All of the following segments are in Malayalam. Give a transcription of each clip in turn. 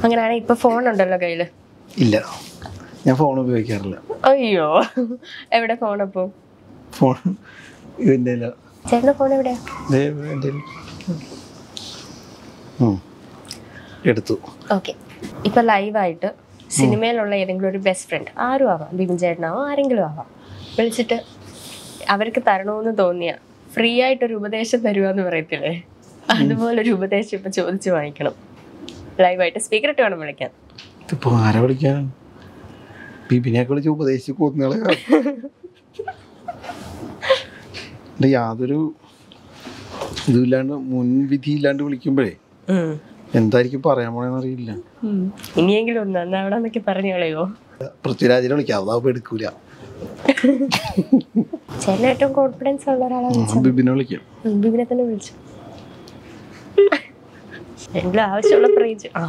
അങ്ങനെയാണെങ്കിൽ ഇപ്പൊ ഫോൺ ഉണ്ടല്ലോ കയ്യില് ഇല്ല ഞാൻ ഫോൺ ഉപയോഗിക്കാറില്ല അയ്യോ എവിടെ ഫോൺ അപ്പോ ഫോൺ ഇവൻ്റെ ചേട്ടന്റെ ഫോൺ എവിടെയാ എടുത്തു ഓക്കെ ഇപ്പൊ ലൈവായിട്ട് സിനിമയിലുള്ള ഏതെങ്കിലും ഒരു ബെസ്റ്റ് ഫ്രണ്ട് ആരും ആവാം ബിബിൻ ചേട്ടനാവാം ആരെങ്കിലും ആവാം വിളിച്ചിട്ട് അവർക്ക് തരണമെന്ന് തോന്നിയ ഫ്രീ ആയിട്ടൊരു ഉപദേശം തരുവാന്ന് പറയത്തില്ലേ അതുപോലെ ഒരു ഉപദേശം ഇപ്പൊ ചോദിച്ചു വാങ്ങിക്കണം ലൈവായിട്ട് സ്പീക്കർ ഇട്ട് വേണം വിളിക്കാൻ ഇതിപ്പോ ആരെ വിളിക്കാനാണ് ബിബിനെയൊക്കെ വിളിച്ച് ഉപദേശിച്ച് കൊന്നുകളെ യാതൊരു ഇതുമില്ലാണ്ട് മുൻവിധി ഇല്ലാണ്ട് വിളിക്കുമ്പോഴേ എന്തായിരിക്കും പറയാൻ പോണെന്ന് അറിയില്ല ഉം. ഇനിയെങ്കിലും ഒന്ന് നന്നാവണമെന്നൊക്കെ പറഞ്ഞു കളയോ പൃഥ്വിരാജിനെ വിളിക്കാം അതാവുമ്പോ എടുക്കൂല ചേട്ടന് ഏറ്റവും കോൺഫിഡൻസ് ഉള്ള ഒരാളാണ് ഞാൻ ബിബിനെ വിളിക്കാം ഉം, ബിബിനെ തന്നെ വിളിച്ചു എന്തെങ്കിലും ആവശ്യമുള്ള പ്രേജ് ആ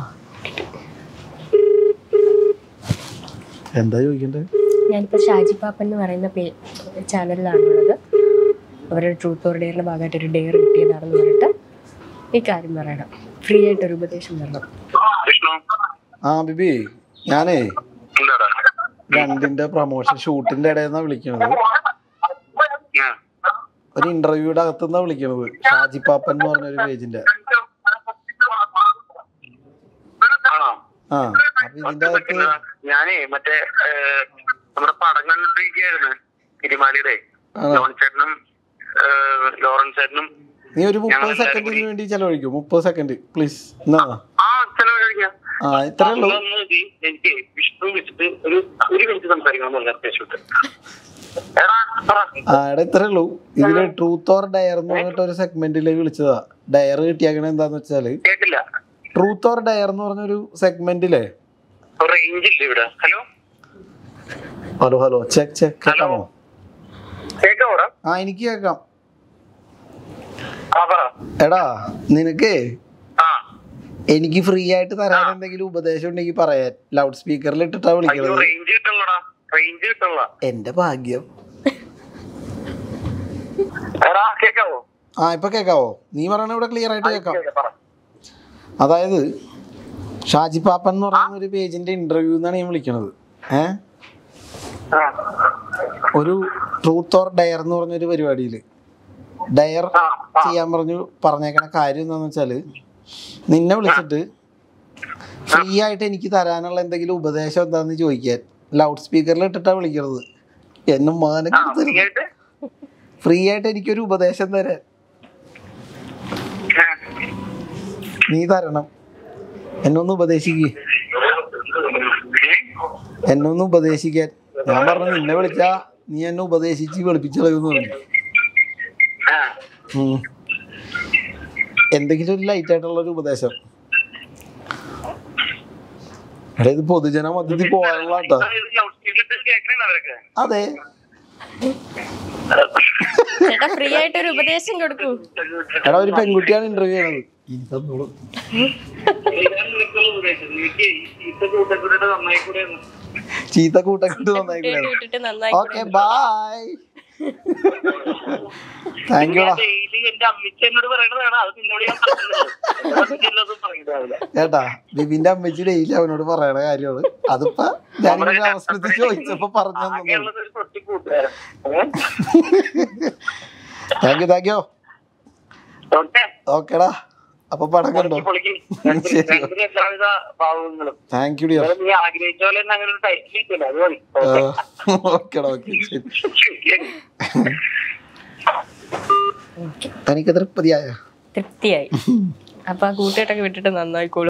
എന്താ ചോദിക്കണ്ടേ ഞാനിപ്പോൾ ഷാജി പാപ്പൻ എന്ന് പറയുന്ന പേ ചാനലിലാണുള്ളത് അവരുടെ ട്രൂത്ത് ഓർ ഡെയറിൻ്റെ ഭാഗമായിട്ട് ഒരു ഡെയർ കിട്ടിയതാണെന്ന് പറഞ്ഞിട്ട് ഈ കാര്യം പറയണം ഫ്രീ ആയിട്ട് ഒരു ഉപദേശം തരണം വിഷ്ണു ആ ബിബി ഞാനേ എന്താടാ രണ്ടിന്റെ പ്രൊമോഷൻ ഷൂട്ടിന്റെ ഇടയിൽ നിന്നാ വിളിക്കണത് ആ. ഒരു ഇന്റർവ്യൂയുടെ അകത്തുനിന്നാ വിളിക്കണത് ഷാജി പാപ്പൻ എന്ന് പറഞ്ഞ ഒരു പേജിന്റെ ആണോ ആ അപ്പൊ ഇതിന്റെ അകത്ത് ഞാനേ മറ്റേ ഏഹ്, നമ്മുടെ പടം കണ്ടിരിക്കുകയായിരുന്നു തിരുമാലിയുടെ ആണോ? ജോൺ ചേട്ടനും ഏഹ്, ലോറൻസ് ചേട്ടനും നീ ഒരു മുപ്പത് സെക്കൻഡിന് വേണ്ടി ചെലവഴിക്കൂ മുപ്പത് സെക്കൻഡ് പ്ലീസ് എന്നാ ആ ചെലവ് കഴിക്കാം ആ ഇത്രേ ഉള്ളൂ എനിക്ക് വിഷ്ണു വിളിച്ചിട്ട് ഒരു ഒരു മിനിറ്റ് സംസാരിക്കണം എന്ന് പറഞ്ഞ അത്യാവശ്യമായിട്ട് എടാ പറ ആ എടാ ഇത്രേ ഉള്ളൂ ഇതില് ട്രൂത്ത് ഓർ ഡയർ എന്ന് പറഞ്ഞിട്ട് ഒരു സെഗ്മെന്റിലേക്ക് വിളിച്ചതാ ഡയർ കിട്ടിയാക്കണ എന്താന്ന് വെച്ചാല് കേട്ടില്ല ട്രൂത്ത് ഓർ ഡയർ എന്ന് പറഞ്ഞൊരു സെഗ്മെന്റിലെ റേഞ്ച് ഇല്ല ഇവിടെ hello hello hello check check കേൾക്കാമോ കേക്കാവോടാ ആ എനിക്ക് കേൾക്കാം ആ പറ എടാ നിനക്കേ ആ എനിക്ക് ഫ്രീ ആയിട്ട് തരാൻ എന്തെങ്കിലും ഉപദേശം ഉണ്ടെങ്കിൽ പറയാൻ ലൗഡ് സ്പീക്കറിൽ ഇട്ടിട്ടാ അയ്യോ വിളിക്കണത് റേഞ്ച് കിട്ടണടാ റേഞ്ച് കിട്ടണ എന്റെ ഭാഗ്യം എടാ കേക്കാവോ ആ ഇപ്പൊ കേക്കാവോ നീ പറയണ ഇവിടെ ക്ലിയർ ആയിട്ട് കേൾക്കാം കേക്കാം, പറ അതായത് ഷാജി പാപ്പൻ എന്ന് പറയുന്ന ഒരു പേജിന്റെ ഇന്റർവ്യൂ എന്നാണ് ഞാൻ വിളിക്കണത് ഏ ആ. ഒരു ട്രൂത്ത് ഓർ ഡയർ എന്ന് പറഞ്ഞൊരു പരിപാടിയിൽ ഡയർ ആ, ആ. ചെയ്യാൻ പറഞ്ഞു പറഞ്ഞേക്കണ കാര്യം എന്താന്ന് വെച്ചാല് നിന്നെ വിളിച്ചിട്ട് ഫ്രീ ആയിട്ട് എനിക്ക് തരാനുള്ള എന്തെങ്കിലും ഉപദേശം എന്താന്ന് ചോദിക്കാൻ ലൗഡ് സ്പീക്കറിൽ ഇട്ടിട്ടാ വിളിക്കണത് എന്നെ മാനം ആ, കെടുത്തരുത്. ഫ്രീ ആയിട്ട്? ഫ്രീ ആയിട്ട് എനിക്കൊരു ഉപദേശം തരാൻ ആ. നീ തരണം എന്നൊന്ന് ഉപദേശിക്ക് ഏ? എന്നൊന്ന് ഉപദേശിക്കാൻ ഞാൻ പറഞ്ഞു നിന്നെ വിളിച്ചാ നീ എന്നെ ഉപദേശിച്ച് വെളുപ്പിച്ചളയെന്ന് പറഞ്ഞു ആ. ഉം. എന്തെങ്കിലും ഒരു ലൈറ്റ് ആയിട്ടുള്ള ഒരു ഉപദേശം എടാ ഇത് പൊതുജന മധ്യത്തിൽ പോകാനുള്ള കേട്ടോ ഇത് ലൗഡ് സ്പീക്കർ ഇട്ട് കേൾക്കണുണ്ടോ അവരൊക്കെ? അതെ ചേട്ടാ ഫ്രീ ആയിട്ട് ഒരു ഉപദേശം കൊടുക്കൂ എടാ ഒരു പെൺകുട്ടിയാണ് ഇന്റർവ്യൂ ചെയ്യണത് ഇനി തന്നോളൂ. ഇതാണ് നിനക്കുള്ള ഉപദേശം. നിനക്ക് ഈ ചീത്ത കൂട്ടക്കൂടെ നന്നായി കൂടെ ഒന്ന്. ചീത്ത കൂട്ടക്കിട്ട് നന്നായിക്കൂടെ വിട്ടിട്ട് നന്നായി ഓക്കെ ബൈ താങ്ക് യുടാ ഞാൻ daily എന്റെ അമ്മിച്ച എന്നോട് പറയണതാണ് അത് നിന്നോട് ഞാൻ പറഞ്ഞത്. അതൊന്നും ഇല്ലതും പറയുന്നതാവില്ല. കേട്ടാ ബിബിന്റെ അമ്മച്ചി ഡെയിലി അവനോട് പറയണ കാര്യമാണ് അതിപ്പോ ഞാനിങ്ങനെ അവസരത്തിൽ ചോദിച്ചപ്പോ പറഞ്ഞു തന്നു ആകെയുള്ളത് ഒരു കൊച്ചു കൂട്ടുകാരൻ. ഏ? Thank you thank you okay? ഓക്കേടാ അപ്പൊ പടം കണ്ടോ പൊളിക്ക് പൊളിക്ക്. ശരി. രണ്ടിനും എല്ലാവിധ ഭാവങ്ങളും താങ്ക് യു ഡിയർ നീ ആഗ്രഹിച്ച പോലെ തന്നെ അങ്ങനെ ഒരു ടൈറ്റിൽ കിട്ടില്ല അത് മതി ഓക്കേടാ ഓക്കെ ശരി ശരി. എനിക്ക് തൃപ്തിയായ തൃപ്തിയായി അപ്പൊ ആ കൂട്ടുകെട്ടൊക്കെ വിട്ടിട്ട് നന്നായിക്കോളും